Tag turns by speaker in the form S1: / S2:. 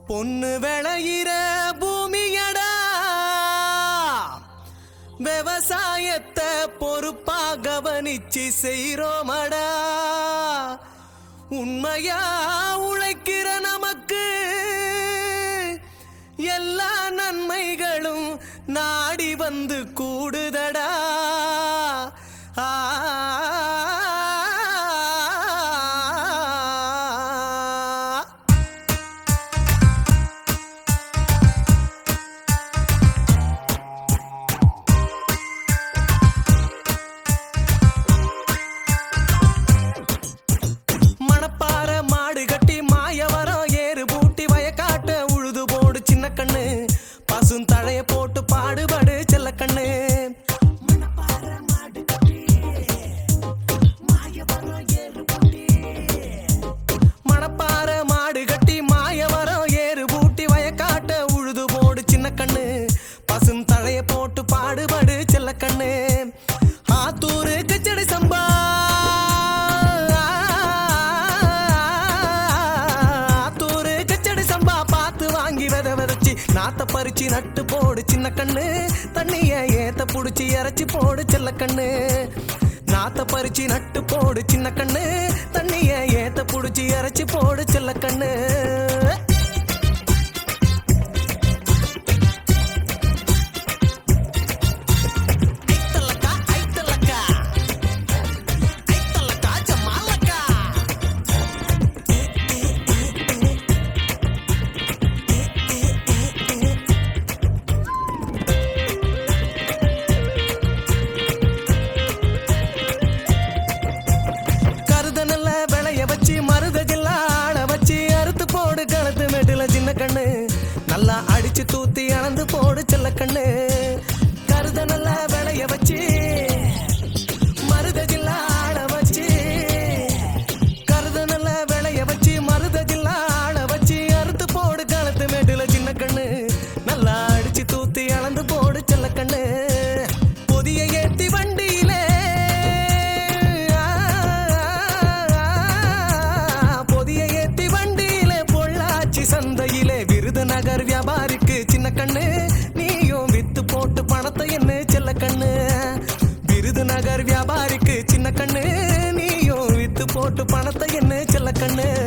S1: பொண்ணு விளையிற பூமியடா விவசாயத்தை பொறுப்பா கவனிச்சு செய்றோமடா உண்மையா உழைக்கிற நமக்கு எல்லா நன்மைகளும் நாடி வந்து கூடுதடா ஆ மணப்பாற மாடு கட்டி மாயவரம் ஏறு பூட்டி வயக்காட்ட உழுது போடு சின்ன கண்ணு பசும் தழைய போட்டு பாடுபடு செல்ல கண்ணு மணப்பாற மாடு கட்டி மாயவரம் ஏறு பூட்டி வயக்காட்ட உழுது போடு சின்ன கண்ணு பசும் தழைய போட்டு பாடுபடு செல்ல கண்ணு ஆத்தூரு கிச்சடி சம்பா ஆத்தூரு கிச்சடி சம்பா பார்த்து வாங்கி வித விதைச்சி நாத்த பறிச்சு நட்டு போடு சின்ன கண்ணு தண்ணிய ஏத்த புடிச்சு இறைச்சி போடு செல்ல கண்ணு நாத்த பறிச்சு நட்டு போடு சின்ன கண்ணு தண்ணிய ஏத்த புடிச்சு இறைச்சி போடு செல்ல கண்ணு ஐத்தலக்கா, ஐத்தலக்கா. ஐத்தலக்கா, ஜமாலக்கா. கருத நல்ல விளைய வச்சு மருத ஆள வச்சு அறுத்து போடு கழுத்து மெட்டுல சின்ன கண்ணு நல்லா அடிச்சு தூத்தி அளந்து போடு செல்ல கண்ணு கருத நல்ல விளைய வச்சு மருத ஆள வச்சு கருத நல்ல விளைய வச்சு மருத ஆள வச்சு அறுத்து போடு கழுத்து மெட்டுல சின்ன கண்ணு நல்லா அடிச்சு தூத்தி அளந்து போடு செல்ல கண்ணு பொதிய ஏத்தி வண்டியிலே பொதிய ஏத்தி வண்டியிலே பொள்ளாச்சி சந்தையிலே விருதுநகர் வியாபாரிக்கு சின்ன கண்ணு நீயும் வித்து போட்டு பணத்தை என்ன செல்ல கண்ணு விருதுநகர் வியாபாரிக்கு சின்ன கண்ணு நீயும் வித்து போட்டு பணத்தை என்ன செல்ல கண்ணு